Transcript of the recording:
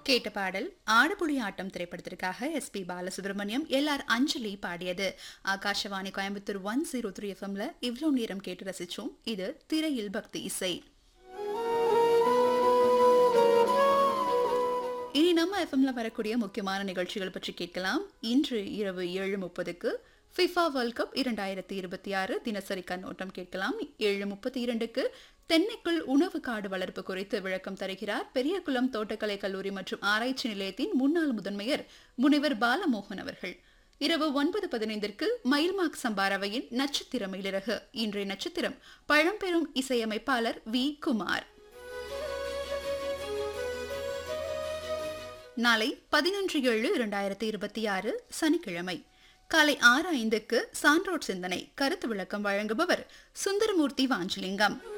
கேட்ட பாடல் ஆடுபுலி ஆட்டம் திரைப்படத்திற்காக S P Balasubrahmanyam L R Anjali பாடியது Akashvani Coimbatore one zero three எஃப்எம்ல இவ்வளோ நேரம் கேட்டு ரசிச்சோம் இது திரையில் பக்தி இசை இனி நம்ம எஃப்எம்ல வரக்கூடிய முக்கியமான நிகழ்ச்சிகள் பற்றி கேட்கலாம் இன்று இரவு ஏழு முப்பதுக்கு ஃபிஃபா வேர்ல்ட் கப் இரண்டாயிரத்தி இருபத்தி ஆறு தினசரி கண்ணோட்டம் கேட்கலாம் ஏழு முப்பத்தி இரண்டுக்கு தென்னைக்குள் உணவு காடு வளர்ப்பு குறித்து விளக்கம் தருகிறார் பெரியகுளம் தோட்டக்கலை கல்லூரி மற்றும் ஆராய்ச்சி நிலையத்தின் முன்னாள் முதன்மையர் முனைவர் பாலமோகன் அவர்கள் இரவு ஒன்பது பதினைந்திற்கு மயில்மார்க் சம்பாரவையின் நட்சத்திர மயிலிறகு இன்றைய நட்சத்திரம் பழம்பெரும் இசையமைப்பாளர் வி குமார் நாளை பதினொன்று ஏழு இரண்டாயிரத்தி இருபத்தி ஆறு சனிக்கிழமை காலை ஆறு ஐந்துக்கு சான்றோட் சிந்தனை கருத்து விளக்கம் வழங்குபவர் சுந்தரமூர்த்தி வாஞ்சலிங்கம்